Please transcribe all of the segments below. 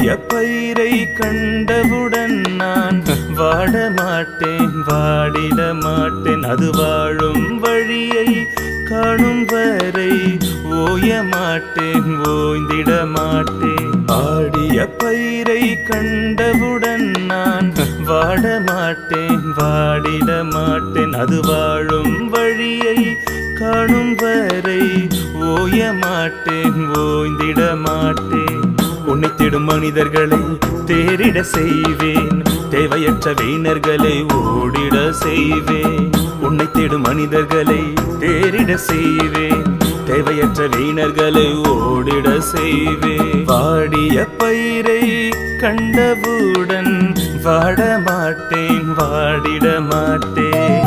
பயிரை கண்டவுடன் நான் வாட மாட்டேன் வாடிட மாட்டேன் அது வாழும் வழியை காணும் வரை ஓய மாட்டேன் ஓய்ந்திட மாட்டேன் ஆடிய பயிரை கண்டவுடன் நான் வாட மாட்டேன் வாடிட மாட்டேன் அது வாழும் வழியை காணும் வரை ஓய மாட்டேன் ஓய்ந்திட மாட்டேன் உன்னை தேடும் மனிதர்களை தேரிட செய்வேன் தேவையற்ற வீணர்களை ஓடிட செய்வேன் உன்னை தேடும் மனிதர்களை தேரிட செய்வேன் தேவையற்ற வீணர்களை ஓடிட செய்வேன் வாடிய பயிரை கண்டவுடன் வாட மாட்டேன் வாடிட மாட்டேன்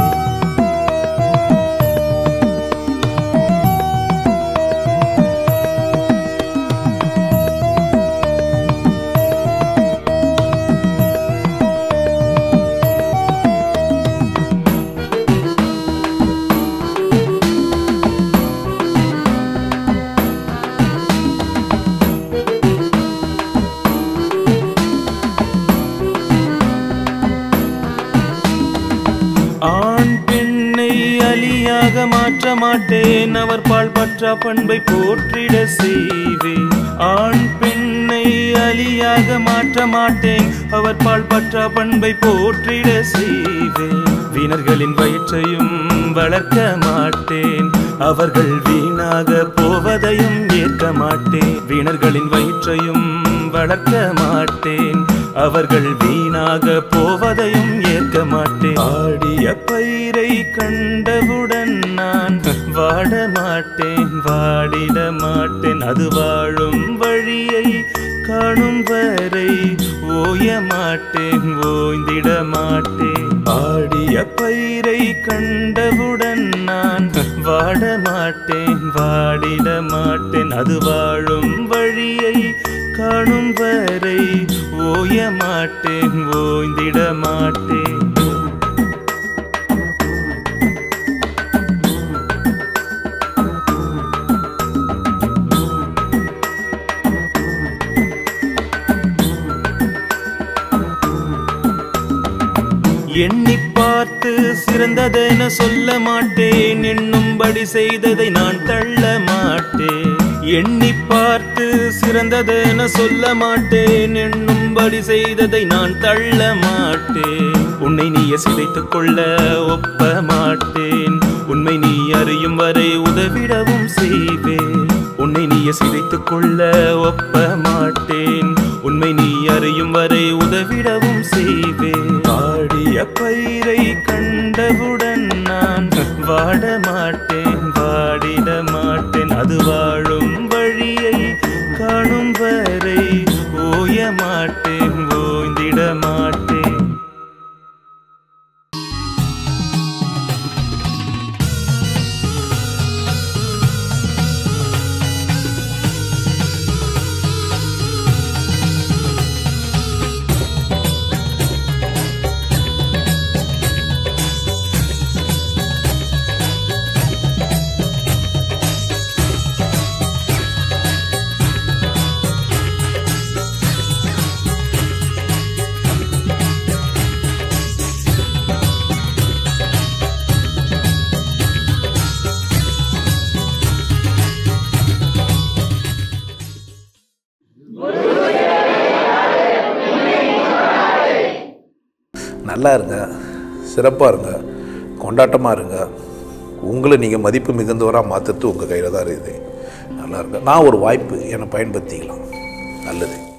ஆண் பெண்ணை அலியாக மாற்ற மாட்டேன் அவர் பால் பற்றா பண்பை போற்றிட செய்வேன் ஆண் பெண்ணை அலியாக மாற்ற மாட்டேன் அவர் பால் பற்றா பண்பை போற்றிட செய்வேன் வீணர்களின் வயிற்றையும் வளர்க்க மாட்டேன் அவர்கள் வீணாக போவதையும் ஏற்க மாட்டேன் வீணர்களின் வயிற்றையும் வளர்க்க மாட்டேன் அவர்கள் வீணாக போவதையும் ஏற்க மாட்டேன் ஆடிய பயிரை கண்டவுடன் நான் வாட மாட்டேன் வாடிட மாட்டேன் அது வாழும் வழியை காணும் வரை ஓய மாட்டேன் ஓய்ந்திட மாட்டேன் ஆடிய பயிரை கண்டவுடன் நான் வாட மாட்டேன் வாடிட மாட்டேன் அது வாழும் வழியை காணும் வரை ஓய மாட்டேன் ஓய்ந்திட மாட்டேன் எண்ணி பார்த்து சிறந்ததென சொல்ல மாட்டேன் எண்ணும்படி செய்ததை நான் தள்ள மாட்டேன் எண்ணி பார்த்து சிறந்ததென சொல்ல மாட்டேன் எண்ணும்படி செய்ததை நான் தள்ள மாட்டேன் உன்னை நீய சிதைத்துக் கொள்ள ஒப்ப மாட்டேன் உண்மை நீ அறியும் வரை உதவிடவும் செய்வேன் உன்னை நீய சிதைத்துக் கொள்ள ஒப்ப மாட்டேன் உண்மை நீ அறியும் வரை உதவிடவும் செய்வேன் ஆடிய பயிரை கண்டவுடன் நான் வாட மாட்டேன் வாடிட மாட்டேன் அது வாழும் வழியை காணும் வரை ஓய மாட்டேன் ஓய்ந்திட மாட்டேன் நல்லா இருங்க சிறப்பாக இருங்க கொண்டாட்டமாக இருங்க உங்களை நீங்கள் மதிப்பு மிகுந்தவராக மாற்றுறது உங்கள் கையில் தான் இருக்குது நல்லா இருங்க நான் ஒரு வாய்ப்பு என்னை பயன்படுத்திக்கலாம் நல்லது